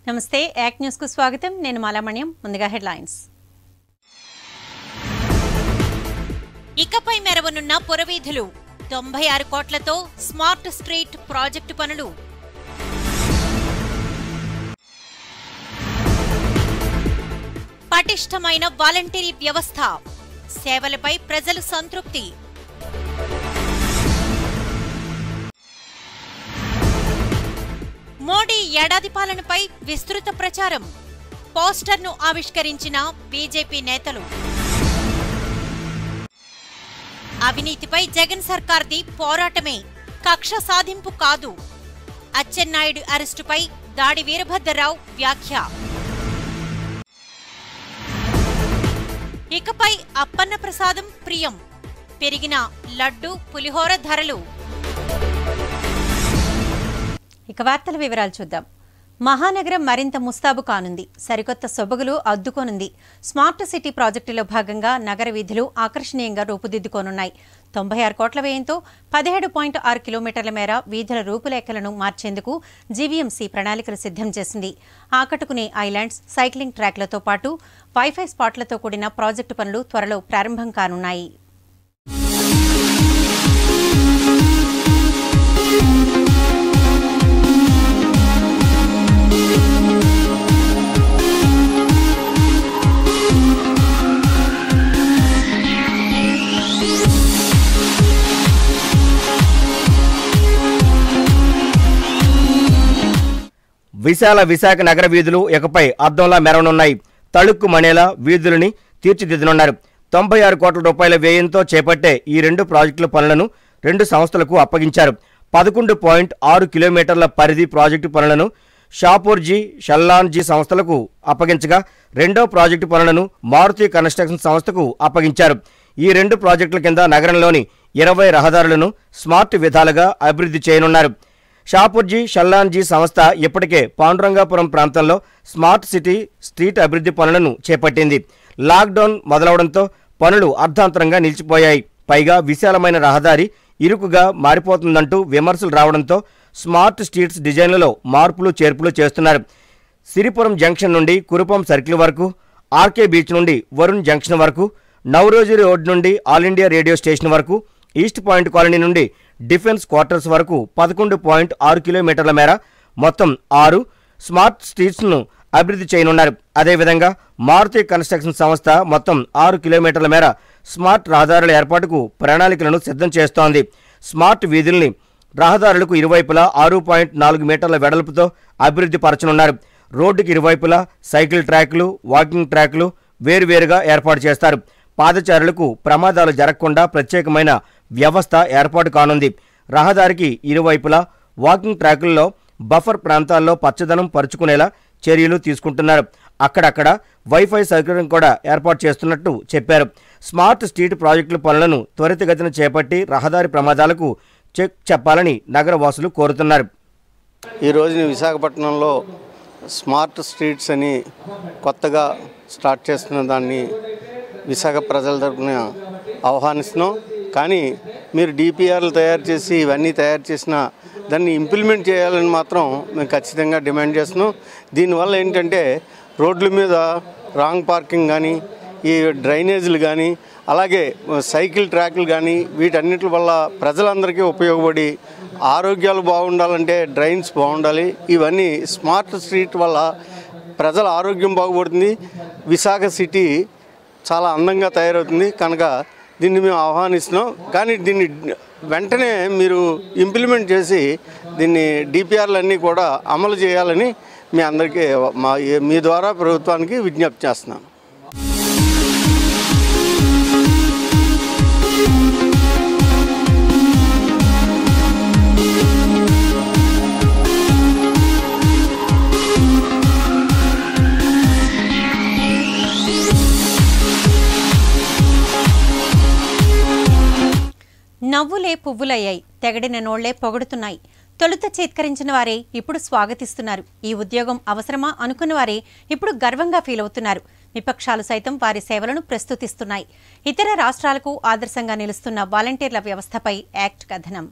నమస్తే act news కు స్వాగతం నేను మాలామణ్యం ముందుగా హెడ్లైన్స్ ఇకపై మెరవనున్న పురవీధులు తొంభై ఆరు కోట్లతో స్మార్ట్ స్ట్రీట్ ప్రాజెక్టు పనులు పటిష్టమైన వాలంటీరీ వ్యవస్థ సేవలపై ప్రజలు సంతృప్తి మోడీ ఏడాది పాలనపై విస్తృత ప్రచారం పోస్టర్ను ఆవిష్కరించిన బీజేపీ నేతలు అవినీతిపై జగన్ సర్కార్ది పోరాటమే కక్ష సాధింపు కాదు అచ్చెన్నాయుడు అరెస్టుపై దాడి వీరభద్రరావు వ్యాఖ్య ఇకపై అప్పన్న ప్రసాదం ప్రియం పెరిగిన లడ్డు పులిహోర ధరలు ఇక వార్తల వివరాలు చూద్దాం మహానగరం మరింత ముస్తాబు కానుంది సరికొత్త సొబగులు అద్దుకోనుంది స్మార్ట్ సిటీ ప్రాజెక్టులో భాగంగా నగర వీధులు ఆకర్షణీయంగా రూపుదిద్దుకోనున్నాయి తొంభై ఆరు కోట్ల వ్యయంతో పదిహేడు పాయింట్ ఆరు కిలోమీటర్ల మేర వీధుల రూపురేఖలను మార్చేందుకు జీవీఎంసీ ప్రణాళికలు సిద్ధం చేసింది ఆకట్టుకునే ఐలాండ్స్ సైక్లింగ్ ట్రాక్లతో పాటు వైఫై స్పాట్లతో కూడిన ప్రాజెక్టు పనులు త్వరలో ప్రారంభం కానున్నాయి విశాల విశాఖ నగర వీధులు ఇకపై అద్దంలా మెరవనున్నాయి తళుక్కు మణేలా వీధులని తీర్చిదిద్దనున్నారు తొంభై ఆరు కోట్ల రూపాయల వ్యయంతో చేపట్టే ఈ రెండు ప్రాజెక్టుల పనులను రెండు సంస్థలకు అప్పగించారు పదకొండు పాయింట్ ఆరు కిలోమీటర్ల పరిధి ప్రాజెక్టు పనులను షాపూర్జీ షల్లాన్జీ సంస్థలకు అప్పగించగా రెండో ప్రాజెక్టు పనులను మారుతి కన్స్ట్రక్షన్ సంస్థకు అప్పగించారు ఈ రెండు ప్రాజెక్టుల కింద నగరంలోని ఇరవై రహదారులను స్మార్ట్ విధాలుగా అభివృద్ధి చేయనున్నారు షాపూర్జీ షల్లాన్జీ సంస్థ ఇప్పటికే పాండురంగాపురం ప్రాంతంలో స్మార్ట్ సిటీ స్ట్రీట్ అభివృద్ధి పనులను చేపట్టింది లాక్డౌన్ మొదలవడంతో పనులు అర్ధాంతరంగా నిలిచిపోయాయి పైగా విశాలమైన రహదారి ఇరుకుగా మారిపోతుందంటూ విమర్శలు రావడంతో స్మార్ట్ స్ట్రీట్స్ డిజైన్లలో మార్పులు చేర్పులు చేస్తున్నారు సిరిపురం జంక్షన్ నుండి కురుపం సర్కిల్ వరకు ఆర్కే బీచ్ నుండి వరుణ్ జంక్షన్ వరకు నవరోజు రోడ్ నుండి ఆల్ ఇండియా రేడియో స్టేషన్ వరకు ఈస్ట్ పాయింట్ కాలనీ నుండి డిఫెన్స్ క్వార్టర్స్ వరకు పదకొండు పాయింట్ ఆరు కిలోమీటర్ల మేర మొత్తం ఆరు స్మార్ట్ స్ట్రీట్స్ను అభివృద్ధి చేయనున్నారు అదేవిధంగా మారుతి కన్స్ట్రక్షన్ సంస్థ మొత్తం ఆరు కిలోమీటర్ల మేర స్మార్ట్ రహదారుల ఏర్పాటుకు ప్రణాళికలను సిద్ధం చేస్తోంది స్మార్ట్ వీధుల్ని రహదారులకు ఇరువైపులా ఆరు పాయింట్ నాలుగు మీటర్ల వెడల్పుతో అభివృద్ధి పరచనున్నారు రోడ్డుకి ఇరువైపులా సైకిల్ ట్రాక్లు వాకింగ్ ట్రాక్లు వేరువేరుగా ఏర్పాటు చేస్తారు పాదచారులకు ప్రమాదాలు జరగకుండా ప్రత్యేకమైన వ్యవస్థ ఏర్పాటు కానుంది రహదారికి ఇరువైపులా వాకింగ్ ట్రాకుల్లో బఫర్ ప్రాంతాల్లో పచ్చదనం పరుచుకునేలా చర్యలు తీసుకుంటున్నారు అక్కడక్కడ వైఫై సౌకర్యం కూడా ఏర్పాటు చేస్తున్నట్టు చెప్పారు స్మార్ట్ స్ట్రీట్ ప్రాజెక్టుల పనులను త్వరితగతిన చేపట్టి రహదారి ప్రమాదాలకు చెక్ చెప్పాలని నగర వాసులు కోరుతున్నారు ఈ రోజున విశాఖపట్నంలో స్మార్ట్ స్ట్రీట్స్ అని కొత్తగా స్టార్ట్ చేస్తున్న దాన్ని విశాఖ ప్రజల తరపున ఆహ్వానిస్తున్నాం కానీ మీరు డిపిఆర్లు తయారు చేసి ఇవన్నీ తయారు చేసిన దాన్ని ఇంప్లిమెంట్ చేయాలని మాత్రం మేము ఖచ్చితంగా డిమాండ్ చేస్తున్నాం దీనివల్ల ఏంటంటే రోడ్ల మీద రాంగ్ పార్కింగ్ కానీ ఈ డ్రైనేజీలు కానీ అలాగే సైకిల్ ట్రాక్లు కానీ వీటన్నిటి వల్ల ప్రజలందరికీ ఉపయోగపడి ఆరోగ్యాలు బాగుండాలంటే డ్రైన్స్ బాగుండాలి ఇవన్నీ స్మార్ట్ స్ట్రీట్ వల్ల ప్రజల ఆరోగ్యం బాగుపడుతుంది విశాఖ సిటీ చాలా అందంగా తయారవుతుంది కనుక దీన్ని మేము ఆహ్వానిస్తున్నాం కానీ దీన్ని వెంటనే మీరు ఇంప్లిమెంట్ చేసి దీన్ని డిపిఆర్లు అన్నీ కూడా అమలు చేయాలని మీ అందరికీ మా మీ ద్వారా ప్రభుత్వానికి విజ్ఞప్తి చేస్తున్నాను నవ్వులే పువ్వులయ్యాయి తెగడిన నోళ్లే పొగడుతున్నాయి తొలుత చేత్కరించిన వారే ఇప్పుడు స్వాగతిస్తున్నారు ఈ ఉద్యోగం అవసరమా అనుకున్న వారే ఇప్పుడు గర్వంగా ఫీల్ అవుతున్నారు విపక్షాలు సైతం వారి సేవలను ప్రస్తుతిస్తున్నాయి ఇతర రాష్ట్రాలకు ఆదర్శంగా నిలుస్తున్న వాలంటీర్ల వ్యవస్థపై యాక్ట్ కథనం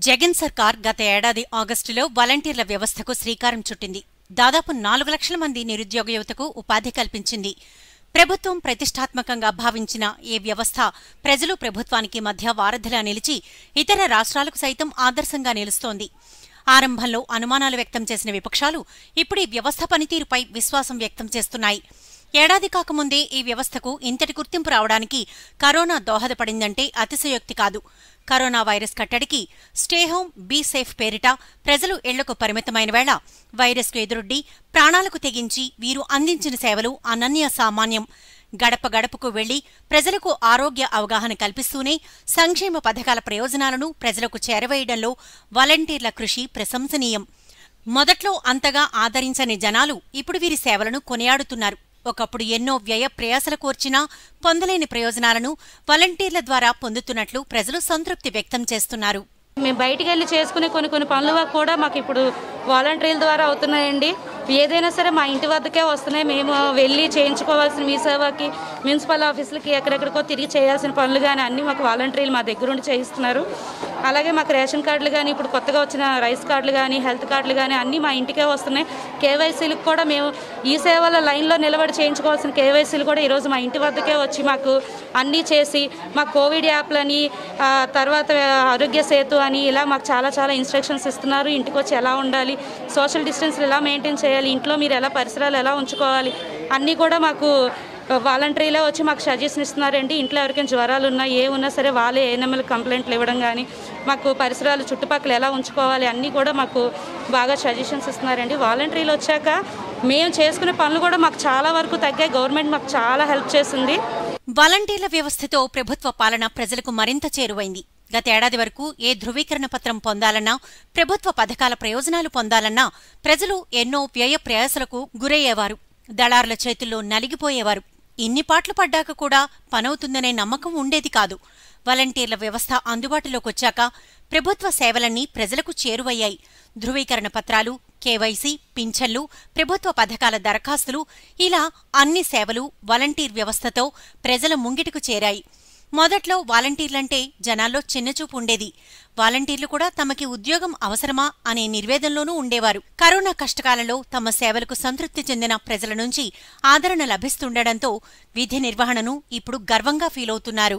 జగన్ సర్కార్ గత ఏడాది ఆగస్టులో వాలంటీర్ల వ్యవస్థకు శ్రీకారం చుట్టింది దాదాపు నాలుగు లక్షల మంది నిరుద్యోగ యువతకు ఉపాధి కల్పించింది ప్రభుత్వం ప్రతిష్టాత్మకంగా భావించిన ఈ వ్యవస్థ ప్రజలు ప్రభుత్వానికి మధ్య వారధిలా నిలిచి ఇతర రాష్ట్రాలకు సైతం ఆదర్శంగా నిలుస్తోంది ఆరంభంలో అనుమానాలు వ్యక్తం చేసిన విపక్షాలు ఇప్పుడు ఈ వ్యవస్థ పనితీరుపై విశ్వాసం వ్యక్తం చేస్తున్నాయి ఏడాది కాకముందే ఈ వ్యవస్థకు ఇంతటి గుర్తింపు రావడానికి కరోనా దోహదపడిందంటే అతిశయోక్తి కాదు కరోనా వైరస్ కట్టడికి స్టే హోమ్ బీ సేఫ్ పేరిట ప్రజలు ఇళ్లకు పరిమితమైన వేళ వైరస్కు ఎదురొడ్డి ప్రాణాలకు తెగించి వీరు అందించిన సేవలు అనన్య సామాన్యం గడప గడపకు వెళ్లి ప్రజలకు ఆరోగ్య అవగాహన కల్పిస్తూనే సంక్షేమ పథకాల ప్రయోజనాలను ప్రజలకు చేరవేయడంలో వాలంటీర్ల కృషి ప్రశంసనీయం మొదట్లో అంతగా ఆదరించని జనాలు ఇప్పుడు వీరి సేవలను కొనియాడుతున్నారు ఒకప్పుడు ఎన్నో వ్యయ ప్రయాసలు కోర్చినా పొందలేని ప్రయోజనాలను వాలంటీర్ల ద్వారా పొందుతున్నట్లు ప్రజలు సంతృప్తి వ్యక్తం చేస్తున్నారు మేము బయటికి వెళ్ళి చేసుకునే కొన్ని కొన్ని పనులు కూడా మాకు ఇప్పుడు వాలంటీర్ల ద్వారా అవుతున్నాయండి ఏదైనా సరే మా ఇంటి వద్దకే వస్తున్నాయి మేము వెళ్ళి చేయించుకోవాల్సిన మీ సేవకి మున్సిపల్ ఆఫీసులకి ఎక్కడెక్కడికో తిరిగి చేయాల్సిన పనులు కానీ అన్నీ మాకు వాలంటీర్లు మా దగ్గర ఉండి చేయిస్తున్నారు అలాగే మాకు రేషన్ కార్డులు కానీ ఇప్పుడు కొత్తగా వచ్చిన రైస్ కార్డులు కానీ హెల్త్ కార్డులు కానీ అన్నీ మా ఇంటికే వస్తున్నాయి కేవైసీలకు కూడా మేము ఈ సేవల లైన్లో నిలబడి చేయించుకోవాల్సిన కేవైసీలు కూడా ఈరోజు మా ఇంటి వద్దకే వచ్చి మాకు అన్నీ చేసి మా కోవిడ్ యాప్లని ఆ, తర్వాత ఆరోగ్య సేతు అని ఇలా మాకు చాలా చాలా ఇన్స్ట్రక్షన్స్ ఇస్తున్నారు ఇంటికి వచ్చి ఎలా ఉండాలి సోషల్ డిస్టెన్స్ ఎలా మెయింటైన్ చేయాలి ఇంట్లో మీరు ఎలా పరిసరాలు ఎలా ఉంచుకోవాలి అన్నీ కూడా మాకు వాలంటరీలో వచ్చి మాకు సజెషన్ ఇస్తున్నారండి ఇంట్లో ఎవరికైనా జ్వరాలు ఉన్నా ఏ ఉన్నా సరే వాళ్ళే ఏఎన్ఎంఎల్ కంప్లైంట్లు ఇవ్వడం కానీ మాకు పరిసరాలు చుట్టుపక్కల ఎలా ఉంచుకోవాలి అన్నీ కూడా మాకు బాగా సజెషన్స్ ఇస్తున్నారండి వాలంటరీలు వచ్చాక మేము చేసుకునే పనులు కూడా మాకు చాలా వరకు తగ్గాయి గవర్నమెంట్ మాకు చాలా హెల్ప్ చేసింది వాలంటీర్ల వ్యవస్థతో ప్రభుత్వ పాలన ప్రజలకు మరింత చేరువైంది గతేడాది వరకు ఏ ధృవీకరణ పత్రం పొందాలన్నా ప్రభుత్వ పథకాల ప్రయోజనాలు పొందాలన్నా ప్రజలు ఎన్నో వ్యయ ప్రయాసలకు గురయ్యేవారు దళారుల చేతుల్లో నలిగిపోయేవారు ఇన్ని పాట్లు పడ్డాక కూడా పనవుతుందనే నమ్మకం ఉండేది కాదు వాలంటీర్ల వ్యవస్థ అందుబాటులోకొచ్చాక ప్రభుత్వ సేవలన్నీ ప్రజలకు చేరువయ్యాయి ధృవీకరణ పత్రాలు కేవైసీ పింఛన్లు ప్రభుత్వ పథకాల దరఖాస్తులు ఇలా అన్ని సేవలు వాలంటీర్ వ్యవస్థతో ప్రజల ముంగిటకు చేరాయి మొదట్లో వాలంటీర్లంటే జనాల్లో చిన్నచూపు ఉండేది వాలంటీర్లు కూడా తమకి ఉద్యోగం అవసరమా అనే నిర్వేదంలోనూ ఉండేవారు కరోనా కష్టకాలంలో తమ సేవలకు సంతృప్తి చెందిన ప్రజల నుంచి ఆదరణ లభిస్తుండటంతో విధి నిర్వహణను ఇప్పుడు గర్వంగా ఫీలవుతున్నారు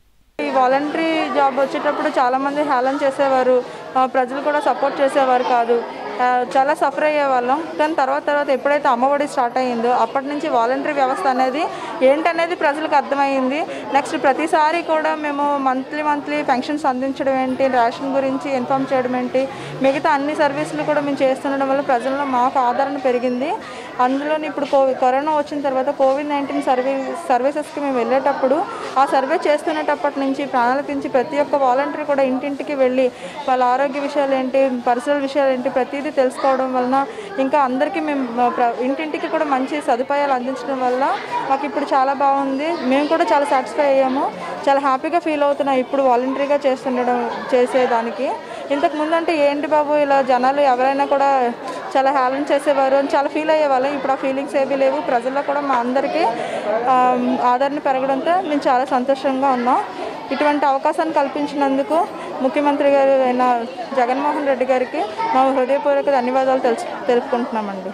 ఈ వాలంటరీ జాబ్ వచ్చేటప్పుడు చాలామంది హేళన చేసేవారు ఆ, ప్రజలు కూడా సపోర్ట్ చేసేవారు కాదు ఆ, చాలా సఫర్ అయ్యేవాళ్ళం కానీ తర్వాత తర్వాత ఎప్పుడైతే అమ్మఒడి స్టార్ట్ అయ్యిందో అప్పటి నుంచి వాలంటరీ వ్యవస్థ అనేది ఏంటనేది ప్రజలకు అర్థమైంది నెక్స్ట్ ప్రతిసారి కూడా మేము మంత్లీ మంత్లీ పెన్షన్స్ అందించడం ఏంటి రేషన్ గురించి ఇన్ఫామ్ చేయడం ఏంటి మిగతా అన్ని సర్వీసులు కూడా మేము చేస్తుండడం వల్ల ప్రజల్లో మాకు ఆదరణ పెరిగింది అందులోని ఇప్పుడు కోవి కరోనా వచ్చిన తర్వాత కోవిడ్ నైన్టీన్ సర్వీ సర్వీసెస్కి మేము వెళ్ళేటప్పుడు ఆ సర్వే చేస్తున్నప్పటి నుంచి ప్రాణాలకు తెంచి ప్రతి ఒక్క వాలంటీర్ కూడా ఇంటింటికి వెళ్ళి వాళ్ళ ఆరోగ్య విషయాలు ఏంటి పరిసరాల విషయాలు ఏంటి ప్రతిదీ తెలుసుకోవడం వలన ఇంకా అందరికీ మేము ఆ, ప్ర- ఇంటింటికి కూడా మంచి సదుపాయాలు అందించడం వల్ల మాకు ఇప్పుడు చాలా బాగుంది మేము కూడా చాలా సాటిస్ఫై అయ్యాము చాలా హ్యాపీగా ఫీల్ అవుతున్నాం ఇప్పుడు వాలంటరీగా చేస్తుండడం చేసేదానికి ఇంతకు ముందు అంటే ఏంటి బాబు ఇలా జనాలు ఎవరైనా కూడా చాలా హేళన చేసేవారు అని చాలా ఫీల్ అయ్యేవాళ్ళం ఇప్పుడు ఆ ఫీలింగ్స్ ఏవీ లేవు ప్రజల్లో కూడా మా అందరికీ ఆ, ఆదరణ పెరగడంతో మేము చాలా సంతోషంగా ఉన్నాం ఇటువంటి అవకాశాన్ని కల్పించినందుకు ముఖ్యమంత్రి గారు అయిన జగన్మోహన్ రెడ్డి గారికి మా హృదయపూర్వక ధన్యవాదాలు తెలుసు తెలుపుకుంటున్నామండి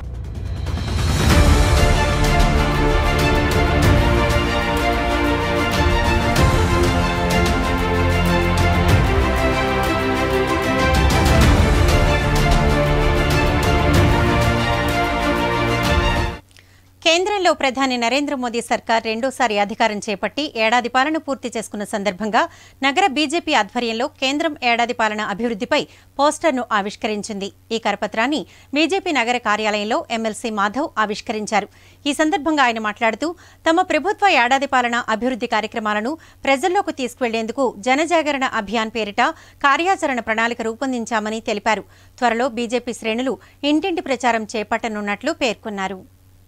కేంద్రంలో ప్రధాని నరేంద్ర మోదీ సర్కార్ రెండోసారి అధికారం చేపట్టి ఏడాది పాలన పూర్తి చేసుకున్న సందర్భంగా నగర బీజేపీ ఆధ్వర్యంలో కేంద్రం ఏడాది పాలన అభివృద్ధిపై పోస్టర్ను ఆవిష్కరించింది ఈ కరపత్రాన్ని బీజేపీ నగర కార్యాలయంలో ఎమ్మెల్సీ మాధవ్ ఆవిష్కరించారు ఈ సందర్భంగా ఆయన మాట్లాడుతూ తమ ప్రభుత్వ ఏడాది పాలన అభివృద్ధి కార్యక్రమాలను ప్రజల్లోకి తీసుకువెళ్లేందుకు జనజాగరణ అభియాన్ పేరిట కార్యాచరణ ప్రణాళిక రూపొందించామని తెలిపారు త్వరలో బీజేపీ శ్రేణులు ఇంటింటి ప్రచారం చేపట్టనున్నట్లు పేర్కొన్నారు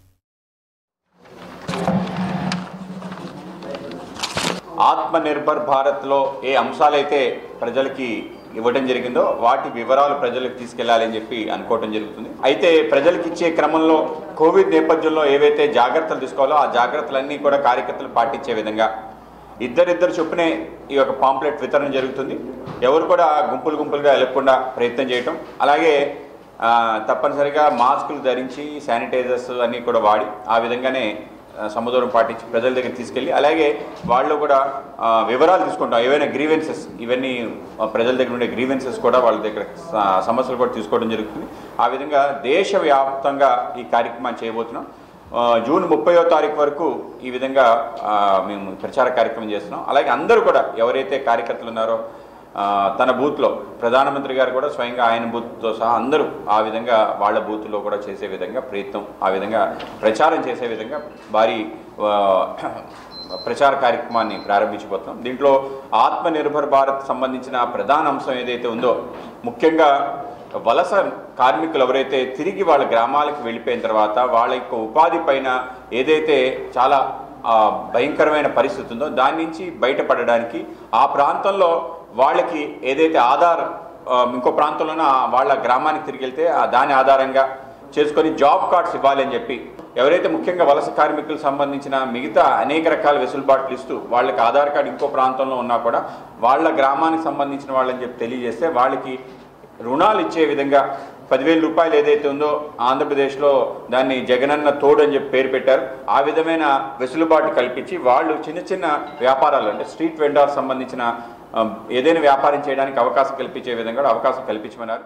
ఆత్మనిర్భర్ భారత్లో ఏ అంశాలైతే ప్రజలకి ఇవ్వడం జరిగిందో వాటి వివరాలు ప్రజలకు తీసుకెళ్లాలని చెప్పి అనుకోవడం జరుగుతుంది అయితే ప్రజలకు ఇచ్చే క్రమంలో కోవిడ్ నేపథ్యంలో ఏవైతే జాగ్రత్తలు తీసుకోవాలో ఆ జాగ్రత్తలన్నీ కూడా కార్యకర్తలు పాటించే విధంగా ఇద్దరిద్దరు చొప్పునే ఈ యొక్క పాంప్లెట్ వితరణ జరుగుతుంది ఎవరు కూడా గుంపులు గుంపులుగా వెళ్ళకుండా ప్రయత్నం చేయటం అలాగే ఆ, తప్పనిసరిగా మాస్కులు ధరించి శానిటైజర్స్ అన్నీ కూడా వాడి ఆ విధంగానే ఆ, సమదూరం పాటించి ప్రజల దగ్గర తీసుకెళ్ళి అలాగే వాళ్ళు కూడా ఆ, వివరాలు తీసుకుంటాం ఏవైనా గ్రీవెన్సెస్ ఇవన్నీ ఆ, ప్రజల దగ్గర ఉండే గ్రీవెన్సెస్ కూడా వాళ్ళ దగ్గర స- సమస్యలు కూడా తీసుకోవడం జరుగుతుంది ఆ విధంగా దేశవ్యాప్తంగా ఈ కార్యక్రమాన్ని చేయబోతున్నాం ఆ, జూన్ ముప్పయో తారీఖు వరకు ఈ విధంగా ఆ, మేము ప్రచార కార్యక్రమం చేస్తున్నాం అలాగే అందరూ కూడా ఎవరైతే కార్యకర్తలు ఉన్నారో ఆ, తన బూత్లో ప్రధానమంత్రి గారు కూడా స్వయంగా ఆయన బూత్తో సహా అందరూ ఆ విధంగా వాళ్ళ బూత్లో కూడా చేసే విధంగా ప్రయత్నం ఆ విధంగా ప్రచారం చేసే విధంగా భారీ ఆ, ప్రచార కార్యక్రమాన్ని ప్రారంభించబోతున్నాం దీంట్లో ఆత్మనిర్భర్ భారత్ సంబంధించిన ప్రధాన అంశం ఏదైతే ఉందో ముఖ్యంగా వలస కార్మికులు ఎవరైతే తిరిగి వాళ్ళ గ్రామాలకు వెళ్ళిపోయిన తర్వాత వాళ్ళ యొక్క ఉపాధి పైన ఏదైతే చాలా ఆ, భయంకరమైన పరిస్థితి ఉందో దాని నుంచి బయటపడడానికి ఆ ప్రాంతంలో వాళ్ళకి ఏదైతే ఆధార్ ఆ, ఇంకో ప్రాంతంలోన వాళ్ళ గ్రామానికి తిరిగి వెళ్తే ఆ దాని ఆధారంగా చేసుకొని జాబ్ కార్డ్స్ ఇవ్వాలి అని చెప్పి ఎవరైతే ముఖ్యంగా వలస కార్మికులకు సంబంధించిన మిగతా అనేక రకాల వెసులుబాట్లు ఇస్తూ వాళ్ళకి ఆధార్ కార్డు ఇంకో ప్రాంతంలో ఉన్నా కూడా వాళ్ళ గ్రామానికి సంబంధించిన వాళ్ళని చెప్పి తెలియజేస్తే వాళ్ళకి రుణాలు ఇచ్చే విధంగా పదివేల రూపాయలు ఏదైతే ఉందో ఆంధ్రప్రదేశ్లో దాన్ని జగనన్న తోడు అని చెప్పి పేరు పెట్టారు ఆ విధమైన వెసులుబాటు కల్పించి వాళ్ళు చిన్న చిన్న వ్యాపారాలు అంటే స్ట్రీట్ వెండార్ సంబంధించిన ఆ, ఏదైనా వ్యాపారం చేయడానికి అవకాశం కల్పించే విధంగా కూడా అవకాశం కల్పించమన్నారు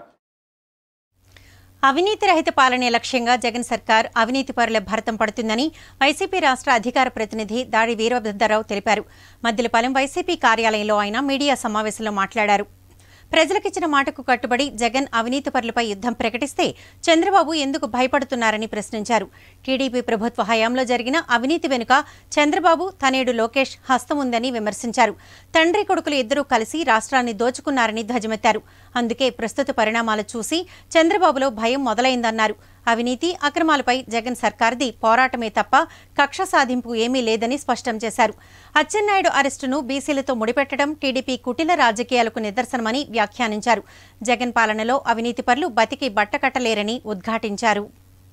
అవినీతి రహిత పాలనే లక్ష్యంగా జగన్ సర్కార్ అవినీతి పరుల భరతం పడుతుందని వైసీపీ రాష్ట్ర అధికార ప్రతినిధి దాడి వీరభద్రరావు తెలిపారు మద్దిలపాలెం వైసీపీ కార్యాలయంలో ఆయన మీడియా సమావేశంలో మాట్లాడారు ప్రజలకిచ్చిన మాటకు కట్టుబడి జగన్ అవినీతి పరులపై యుద్ధం ప్రకటిస్తే చంద్రబాబు ఎందుకు భయపడుతున్నారని ప్రశ్నించారు టీడీపీ ప్రభుత్వ హయాంలో జరిగిన అవినీతి వెనుక చంద్రబాబు తనేడు లోకేష్ హస్తం ఉందని విమర్శించారు తండ్రి కొడుకులు ఇద్దరూ కలిసి రాష్ట్రాన్ని దోచుకున్నారని ధ్వజమెత్తారు అందుకే ప్రస్తుత పరిణామాలు చూసి చంద్రబాబులో భయం మొదలైందన్నారు అవినీతి అక్రమాలపై జగన్ సర్కార్ది పోరాటమే తప్ప కక్ష సాధింపు ఏమీ లేదని స్పష్టం చేశారు అచ్చెన్నాయుడు అరెస్టును బీసీలతో ముడిపెట్టడం టీడీపీ కుటిల రాజకీయాలకు నిదర్శనమని వ్యాఖ్యానించారు జగన్ పాలనలో అవినీతి పరులు బతికి బట్టకట్టలేరని ఉద్ఘాటించారు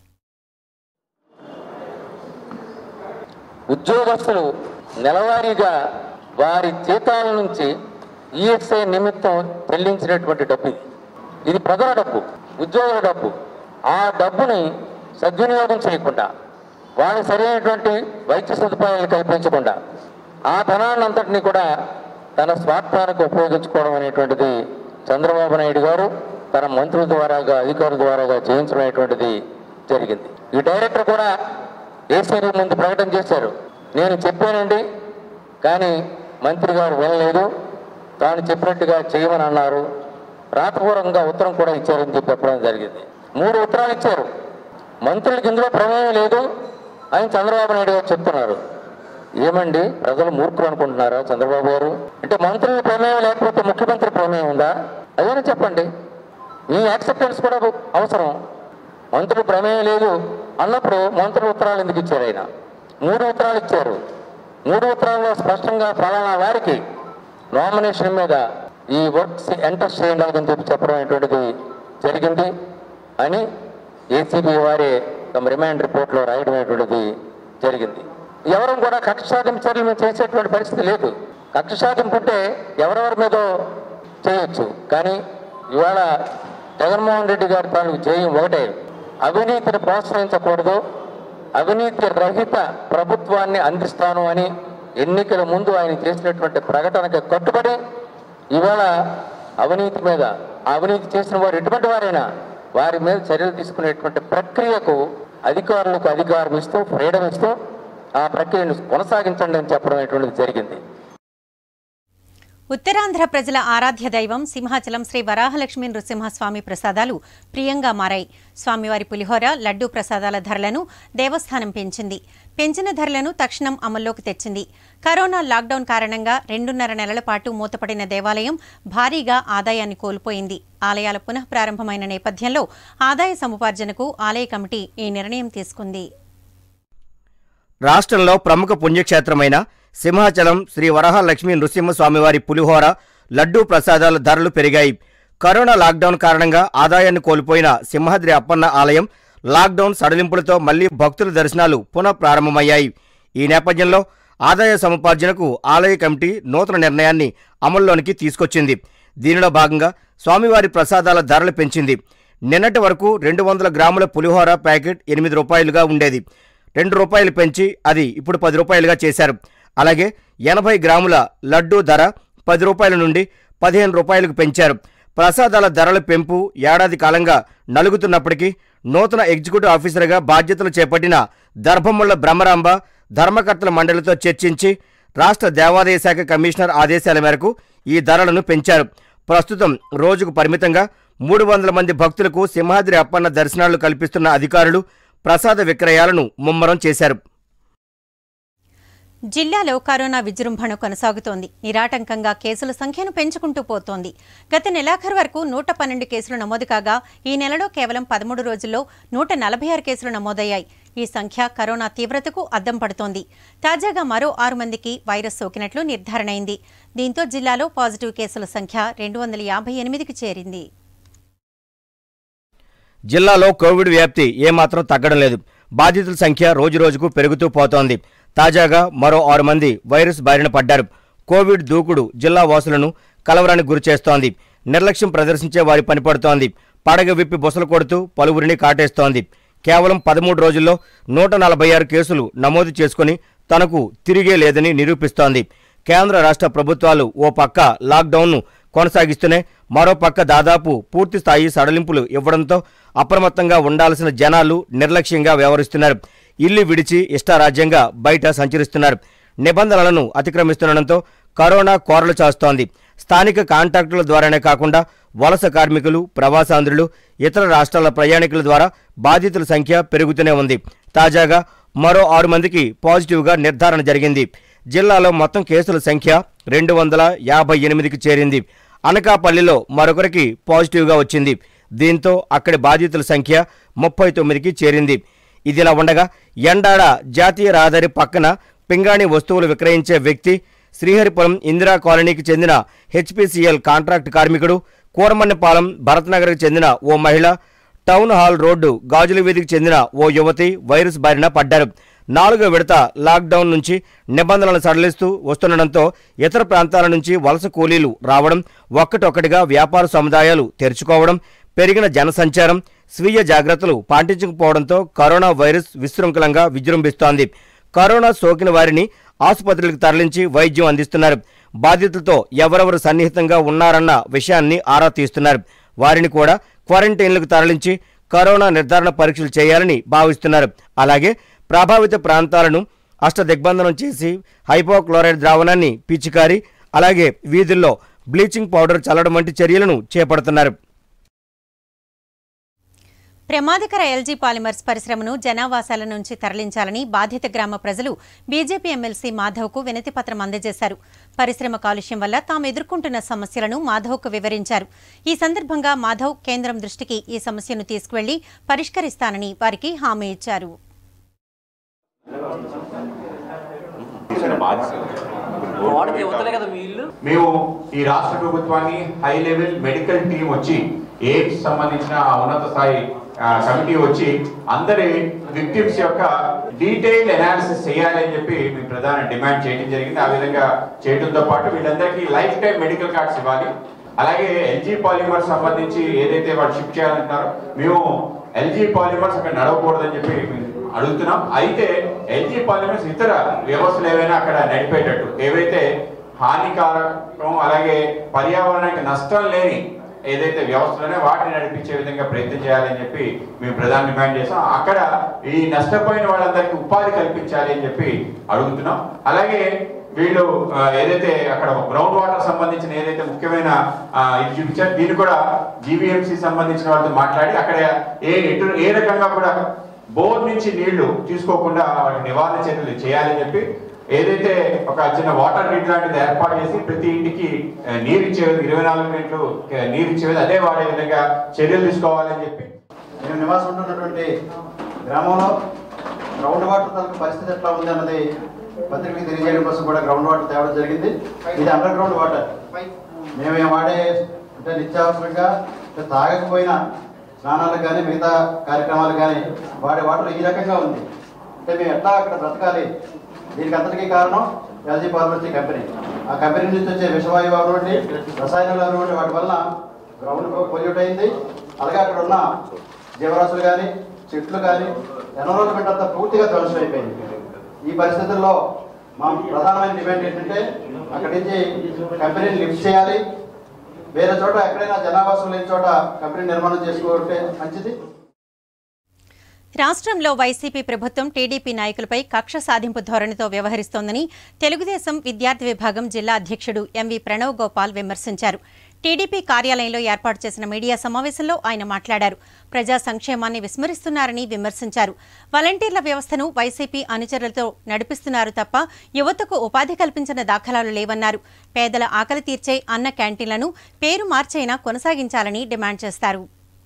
ఉద్యోగస్తులు నెలవారీగా వారి జీతాల నుంచి ఈఎస్ఐ నిమిత్తం చెల్లించినటువంటి డబ్బు ఇది ఇది ప్రజల డబ్బు ఉద్యోగుల డబ్బు ఆ డబ్బుని సద్వినియోగం చేయకుండా వాళ్ళకి సరైనటువంటి వైద్య సదుపాయాలు కల్పించకుండా ఆ ధనాన్ని అంతటినీ కూడా తన స్వార్థానికి ఉపయోగించుకోవడం అనేటువంటిది చంద్రబాబు నాయుడు గారు తన మంత్రుల ద్వారాగా అధికారుల ద్వారాగా చేయించడం అనేటువంటిది జరిగింది ఈ డైరెక్టర్ కూడా ఏసీబీ ముందు ప్రకటన చేశారు నేను చెప్పానండి కానీ మంత్రి గారు వినలేదు తాను చెప్పినట్టుగా చేయమని అన్నారు రాతపూర్వకంగా ఉత్తరం కూడా ఇచ్చారని చెప్పి చెప్పడం జరిగింది మూడు ఉత్తరాలు ఇచ్చారు మంత్రులకి ఇందులో ప్రమేయం లేదు అని చంద్రబాబు నాయుడు గారు చెప్తున్నారు ఏమండి ప్రజలు మూర్ఖులు అనుకుంటున్నారా చంద్రబాబు గారు అంటే మంత్రుల ప్రమేయం లేకపోతే ముఖ్యమంత్రి ప్రమేయం ఉందా అదేనా చెప్పండి మీ యాక్సెప్టెన్స్ కూడా అవసరం మంత్రులు ప్రమేయం లేదు అన్నప్పుడు మంత్రులు ఉత్తరాలు ఎందుకు ఇచ్చారు ఆయన మూడు ఉత్తరాలు ఇచ్చారు మూడు ఉత్తరాల్లో స్పష్టంగా ఫలానా వారికి నామినేషన్ మీద ఈ వర్క్స్ ఎంటర్ చేయండి అని చెప్పి చెప్పడం అనేటువంటిది జరిగింది అని ఏసీబీ వారే తమ రిమాండ్ రిపోర్ట్లో రాయడం అనేటువంటిది జరిగింది ఎవరు కూడా కక్ష సాధింపు చర్యలు మేము చేసేటువంటి పరిస్థితి లేదు కక్ష సాధింపు ఉంటే ఎవరెవరి మీదో చేయొచ్చు కానీ ఇవాళ జగన్మోహన్ రెడ్డి గారి తాలూకు జయం ఒకటే అవినీతిని ప్రోత్సహించకూడదు అవినీతి రహిత ప్రభుత్వాన్ని అందిస్తాను అని ఎన్నికల ముందు ఆయన చేసినటువంటి ప్రకటనకు కట్టుబడి ఇవాళ అవినీతి మీద ఆ అవినీతి చేసిన వారు ఎటువంటి వారైనా వారి మీద చర్యలు తీసుకునేటువంటి ప్రక్రియకు అధికారులకు అధికారం ఇస్తూ ఫ్రీడమ్ ఇస్తూ ఆ ప్రక్రియను కొనసాగించండి అని చెప్పడం అనేటువంటిది జరిగింది ఉత్తరాంధ్ర ప్రజల ఆరాధ్య దైవం సింహాచలం శ్రీ వరాహలక్ష్మీ నృసింహస్వామి ప్రసాదాలు ప్రియంగా మారాయి స్వామివారి పులిహోర లడ్డూ ప్రసాదాల ధరలను దేవస్థానం పెంచింది పెంచిన ధరలను తక్షణం అమల్లోకి తెచ్చింది కరోనా లాక్డౌన్ కారణంగా రెండున్నర నెలల పాటు మూతపడిన దేవాలయం భారీగా ఆదాయాన్ని కోల్పోయింది ఆలయాల పునః ప్రారంభమైన నేపథ్యంలో ఆదాయ సముపార్జనకు ఆలయ కమిటీ ఈ నిర్ణయం తీసుకుంది రాష్ట్రంలో ప్రముఖ పుణ్యక్షేత్రమైన సింహాచలం శ్రీ వరహాలక్ష్మీ నృసింహస్వామివారి పులిహోర లడ్డూ ప్రసాదాల ధరలు పెరిగాయి కరోనా లాక్డౌన్ కారణంగా ఆదాయాన్ని కోల్పోయిన సింహాద్రి అప్పన్న ఆలయం లాక్డౌన్ సడలింపులతో మళ్లీ భక్తుల దర్శనాలు పునః ప్రారంభమయ్యాయి ఈ నేపథ్యంలో ఆదాయ సముపార్జనకు ఆలయ కమిటీ నూతన నిర్ణయాన్ని అమల్లోనికి తీసుకొచ్చింది దీనిలో భాగంగా స్వామివారి ప్రసాదాల ధరలు పెంచింది నిన్నటి వరకు రెండు వందల గ్రాముల పులిహోర ప్యాకెట్ ఎనిమిది రూపాయలుగా ఉండేది రెండు రూపాయలు పెంచి అది ఇప్పుడు పది రూపాయలుగా చేశారు అలాగే ఎనభై గ్రాముల లడ్డూ ధర పది రూపాయల నుండి పదిహేను రూపాయలకు పెంచారు ప్రసాదాల ధరల పెంపు ఏడాది కాలంగా నలుగుతున్నప్పటికీ నూతన ఎగ్జిక్యూటివ్ ఆఫీసర్గా బాధ్యతలు చేపట్టిన దర్భముళ్ల బ్రహ్మరాంబ ధర్మకర్తల మండలితో చర్చించి రాష్ట్ర దేవాదాయ శాఖ కమిషనర్ ఆదేశాల మేరకు ఈ ధరలను పెంచారు ప్రస్తుతం రోజుకు పరిమితంగా మూడు వందల మంది భక్తులకు సింహాద్రి అప్పన్న దర్శనాలు కల్పిస్తున్న అధికారులు ప్రసాద విక్రయాలను ముమ్మరం చేశారు జిల్లాలో కరోనా విజృంభణ కొనసాగుతోంది నిరాటంకంగా కేసుల సంఖ్యను పెంచుకుంటూ పోతోంది గత నెలాఖరు వరకు నూట పన్నెండు కేసులు నమోదు కాగా ఈ నెలలో కేవలం పదమూడు రోజుల్లో నూట నలభై ఆరు కేసులు నమోదయ్యాయి ఈ సంఖ్య కరోనా తీవ్రతకు అద్దం పడుతోంది తాజాగా మరో ఆరు మందికి వైరస్ సోకినట్లు నిర్ధారణ అయింది దీంతో జిల్లాలో పాజిటివ్ కేసుల సంఖ్య రెండు వందల యాభై ఎనిమిదికి చేరింది జిల్లాలో కోవిడ్ వ్యాప్తి ఏమాత్రం తగ్గడం లేదు బాధితుల సంఖ్య రోజురోజుకు పెరుగుతూ పోతోంది తాజాగా మరో ఆరు మంది వైరస్ బారిన పడ్డారు కోవిడ్ దూకుడు జిల్లా వాసులను కలవరానికి గురిచేస్తోంది నిర్లక్ష్యం ప్రదర్శించే వారి పని పడుతోంది పడగ విప్పి బుసలు కొడుతూ పలువురిని కాటేస్తోంది కేవలం పదమూడు రోజుల్లో నూట నలభై ఆరు కేసులు నమోదు చేసుకుని తనకు తిరిగే లేదని నిరూపిస్తోంది కేంద్ర రాష్ట్ర ప్రభుత్వాలు ఓ పక్క లాక్డౌన్ను కొనసాగిస్తూనే మరో పక్క దాదాపు పూర్తి స్థాయి సడలింపులు ఇవ్వడంతో అప్రమత్తంగా ఉండాల్సిన జనాలు నిర్లక్ష్యంగా వ్యవహరిస్తున్నారు ఇల్లు విడిచి ఇష్టారాజ్యంగా బయట సంచరిస్తున్నారు నిబంధనలను అతిక్రమిస్తుండటంతో కరోనా కోరలు చాస్తోంది స్థానిక కాంట్రాక్టుల ద్వారానే కాకుండా వలస కార్మికులు ప్రవాసాంధ్రులు ఇతర రాష్ట్రాల ప్రయాణికుల ద్వారా బాధితుల సంఖ్య పెరుగుతూనే ఉంది తాజాగా మరో ఆరు మందికి పాజిటివ్గా నిర్ధారణ జరిగింది జిల్లాలో మొత్తం కేసుల సంఖ్య రెండు వందల యాభై ఎనిమిదికి చేరింది అనకాపల్లిలో మరొకరికి పాజిటివ్గా వచ్చింది దీంతో అక్కడి బాధితుల సంఖ్య ముప్పై తొమ్మిదికి చేరింది ఇదిలా ఉండగా ఎండాడ జాతీయ రహదారి పక్కన పింగాణి వస్తువులు విక్రయించే వ్యక్తి శ్రీహరిపురం ఇందిరా కాలనీకి చెందిన హెచ్పిసిఎల్ కాంట్రాక్ట్ కార్మికుడు కూరమన్నపాలెం భరత్నగర్కి చెందిన ఓ మహిళ టౌన్ హాల్ రోడ్డు గాజుల వీధికి చెందిన ఓ యువతి వైరస్ బారిన పడ్డారు నాలుగో విడత లాక్డౌన్ నుంచి నిబంధనలను సడలిస్తూ వస్తుండటంతో ఇతర ప్రాంతాల నుంచి వలస కూలీలు రావడం ఒక్కటొక్కటిగా వ్యాపార సముదాయాలు తెరుచుకోవడం పెరిగిన జనసంచారం స్వీయ జాగ్రత్తలు పాటించకపోవడంతో కరోనా వైరస్ విశృంఖలంగా విజృంభిస్తోంది కరోనా సోకిన వారిని ఆసుపత్రులకు తరలించి వైద్యం అందిస్తున్నారు బాధితులతో ఎవరెవరు సన్నిహితంగా ఉన్నారన్న విషయాన్ని ఆరా తీస్తున్నారు వారిని కూడా క్వారంటైన్లకు తరలించి కరోనా నిర్ధారణ పరీక్షలు చేయాలని భావిస్తున్నారు అలాగే ప్రభావిత ప్రాంతాలను అష్టదిగ్బంధనం చేసి హైపోక్లోరైడ్ ద్రావణాన్ని పిచికారి అలాగే వీధుల్లో బ్లీచింగ్ పౌడర్ చల్లడం వంటి చర్యలను చేపడుతున్నారు ప్రమాదకర ఎల్జీ పాలిమర్స్ పరిశ్రమను జనావాసాల నుంచి తరలించాలని బాధిత గ్రామ ప్రజలు బీజేపీ ఎమ్మెల్సీ మాధవ్కు వినతి పత్రం అందజేశారు పరిశ్రమ కాలుష్యం వల్ల తాము ఎదుర్కొంటున్న సమస్యలను మాధవ్కు వివరించారు ఈ సందర్భంగా మాధవ్ కేంద్రం దృష్టికి ఈ సమస్యను తీసుకువెళ్లి పరిష్కరిస్తానని వారికి హామీ ఇచ్చారు మేము ఈ రాష్ట్ర ప్రభుత్వాన్ని హై లెవెల్ మెడికల్ టీం వచ్చి ఎయిడ్స్ సంబంధించిన ఆ ఉన్నత స్థాయి ఆ, కమిటీ వచ్చి అందరి విక్టిమ్స్ యొక్క డీటెయిల్ అనాలిసిస్ చేయాలి అని చెప్పి మేము ప్రధాన డిమాండ్ చేయడం జరిగింది ఆ విధంగా చేయడంతో పాటు వీళ్ళందరికీ లైఫ్ టైం మెడికల్ కార్డ్స్ ఇవ్వాలి అలాగే ఎల్జీ పాలిమర్ సంబంధించి ఏదైతే వాళ్ళు షిఫ్ట్ చేయాలంటున్నారో మేము ఎల్జీ పాలిమర్స్ అక్కడ నడవకూడదని చెప్పి మేము అడుగుతున్నాం అయితే ఎల్జీ పాలిమర్స్ ఇతర వ్యవస్థలు ఏవైనా అక్కడ నడిపేటట్టు ఏవైతే హానికారకం అలాగే పర్యావరణానికి నష్టం లేని ఏదైతే వ్యవస్థలోనే వాటిని నడిపించే విధంగా ప్రయత్నం చేయాలని చెప్పి మేము ప్రధాన డిమాండ్ చేసాం అక్కడ ఈ నష్టపోయిన వాళ్ళందరికీ ఉపాధి కల్పించాలి అని చెప్పి అడుగుతున్నాం అలాగే వీళ్ళు ఆ, ఏదైతే అక్కడ గ్రౌండ్ వాటర్ సంబంధించిన ఏదైతే ముఖ్యమైన ఆ, ఇది చూపించారు దీన్ని కూడా జీవీఎంసీ సంబంధించిన వాళ్ళతో మాట్లాడి అక్కడ ఏ ఎటు ఏ రకంగా కూడా బోర్ నుంచి నీళ్లు తీసుకోకుండా వాటి నివారణ చర్యలు చేయాలని చెప్పి ఏదైతే ఒక చిన్న వాటర్ గ్రిడ్ లాంటిది ఏర్పాటు చేసి ప్రతి ఇంటికి ఆ, నీరు ఇచ్చే విధంగా ఇరవై నాలుగు గంటలు ఆ, నీరు ఇచ్చే విధంగా అదే వాడే విధంగా చర్యలు తీసుకోవాలని చెప్పి మేము నివాసం ఉంటున్నటువంటి గ్రామంలో గ్రౌండ్ వాటర్ తాలూకు పరిస్థితి ఎట్లా ఉంది అన్నది పత్రికకి తెలియజేయడం కోసం కూడా గ్రౌండ్ వాటర్ తేవడం జరిగింది ఇది అండర్ గ్రౌండ్ వాటర్ మేము ఏం వాడే అంటే నిత్యావసరంగా అంటే తాగకపోయినా స్నానాలకు కానీ మిగతా కార్యక్రమాలు కానీ వాడే వాటర్ ఈ రకంగా ఉంది అంటే మేము ఎట్లా అక్కడ బ్రతకాలి దీనికి అంతటికీ కారణం ఎల్జీ ఫార్మసీ కంపెనీ ఆ కంపెనీ నుంచి వచ్చే విషవాయువు అవ్వండి రసాయనాలు అవ్వండి వాటి వలన గ్రౌండ్ పొల్యూట్ అయింది అలాగే అక్కడ ఉన్న జీవరాశులు కానీ చెట్లు కానీ ఎన్విరాన్మెంట్ అంతా పూర్తిగా ధ్వంసం అయిపోయింది ఈ పరిస్థితుల్లో మా ప్రధానమైన డిమాండ్ ఏంటంటే అక్కడి నుంచి కంపెనీని లిఫ్ట్ చేయాలి వేరే చోట ఎక్కడైనా జనావాసం లేని చోట కంపెనీ నిర్మాణం చేసుకుంటే మంచిది రాష్ట్రంలో వైసీపీ ప్రభుత్వం టీడీపీ నాయకులపై కక్ష సాధింపు ధోరణితో వ్యవహరిస్తోందని తెలుగుదేశం విద్యార్థి విభాగం జిల్లా అధ్యక్షుడు ఎంవి ప్రణవ్ గోపాల్ విమర్శించారు టీడీపీ కార్యాలయంలో ఏర్పాటు చేసిన మీడియా సమావేశంలో ఆయన మాట్లాడారు ప్రజా సంక్షేమాన్ని విస్మరిస్తున్నారని విమర్శించారు వాలంటీర్ల వ్యవస్థను వైసీపీ అనుచరులతో నడిపిస్తున్నారు తప్ప యువతకు ఉపాధి కల్పించిన దాఖలాలు లేవన్నారు పేదల ఆకలి తీర్చే అన్న క్యాంటీన్లను పేరు మార్చైనా కొనసాగించాలని డిమాండ్ చేస్తారు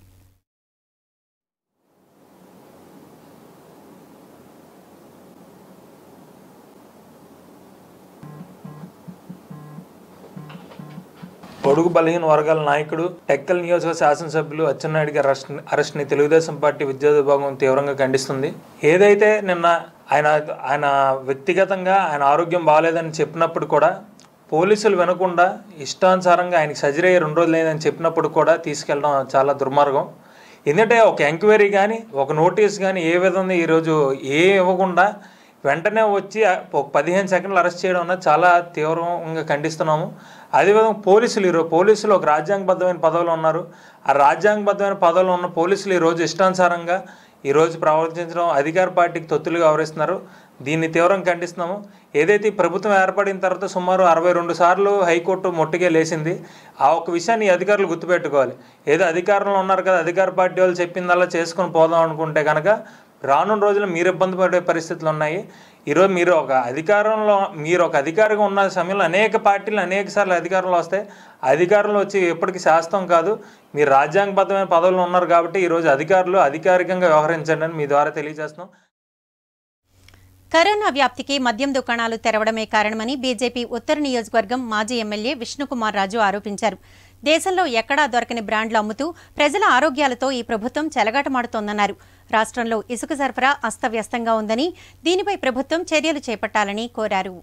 పొడుగు బలహీన వర్గాల నాయకుడు టెక్కల్ నియోజక శాసనసభ్యులు అచ్చెన్నాయుడు గారి అరెస్ట్ అరెస్ట్ని తెలుగుదేశం పార్టీ విద్యా విభాగం తీవ్రంగా ఖండిస్తుంది ఏదైతే నిన్న ఆయన ఆయన వ్యక్తిగతంగా ఆయన ఆరోగ్యం బాగాలేదని చెప్పినప్పుడు కూడా పోలీసులు వినకుండా ఇష్టానుసారంగా ఆయనకి సర్జరీ అయ్యి రెండు రోజులు లేదని చెప్పినప్పుడు కూడా తీసుకెళ్ళడం చాలా దుర్మార్గం ఎందుకంటే ఒక ఎంక్వైరీ కానీ ఒక నోటీస్ కానీ ఏ విధంగా ఈరోజు ఏ ఇవ్వకుండా వెంటనే వచ్చి ఆ ఒక పదిహేను సెకండ్లు అరెస్ట్ చేయడం అన్నది చాలా తీవ్రంగా ఖండిస్తున్నాము అదేవిధంగా పోలీసులు ఈరోజు పోలీసులు ఒక రాజ్యాంగబద్ధమైన పదవులు ఉన్నారు ఆ రాజ్యాంగబద్ధమైన పదవులు ఉన్న పోలీసులు ఈరోజు ఇష్టానుసారంగా ఈరోజు ప్రవర్తించడం అధికార పార్టీకి తొత్తులుగా వ్యవహరిస్తున్నారు దీన్ని తీవ్రంగా ఖండిస్తున్నాము ఏదైతే ఈ ప్రభుత్వం ఏర్పడిన తర్వాత సుమారు అరవై రెండు సార్లు హైకోర్టు మొట్టిగా లేచింది ఆ ఒక్క విషయాన్ని ఈ అధికారులు గుర్తుపెట్టుకోవాలి ఏదో అధికారంలో ఉన్నారు కదా అధికార పార్టీ వాళ్ళు చెప్పిందల్లా చేసుకొని పోదాం అనుకుంటే కనుక రానున్న రోజుల్లో మీరు ఇబ్బంది పడే పరిస్థితులు ఉన్నాయి ఈరోజు మీరు ఒక అధికారంలో మీరు ఒక అధికారిగా ఉన్న సమయంలో అనేక పార్టీలు అనేక సార్లు అధికారంలో వస్తాయి అధికారంలో వచ్చి ఎప్పటికీ శాస్త్రం కాదు మీరు రాజ్యాంగబద్ధమైన పదవులు ఉన్నారు కాబట్టి ఈరోజు అధికారులు అధికారికంగా వ్యవహరించండి అని మీ ద్వారా తెలియజేస్తున్నాం కరోనా వ్యాప్తికి మద్యం దుకాణాలు తెరవడమే కారణమని బీజేపీ ఉత్తర నియోజకవర్గం మాజీ ఎమ్మెల్యే విష్ణుకుమార్ రాజు ఆరోపించారు దేశంలో ఎక్కడా దొరకని బ్రాండ్లు అమ్ముతూ ప్రజల ఆరోగ్యాలతో ఈ ప్రభుత్వం చెలగాటమాడుతోందన్నారు రాష్ట్రంలో ఇసుక సరఫరా అస్తవ్యస్తంగా ఉందని దీనిపై ప్రభుత్వం చర్యలు చేపట్టాలని కోరారు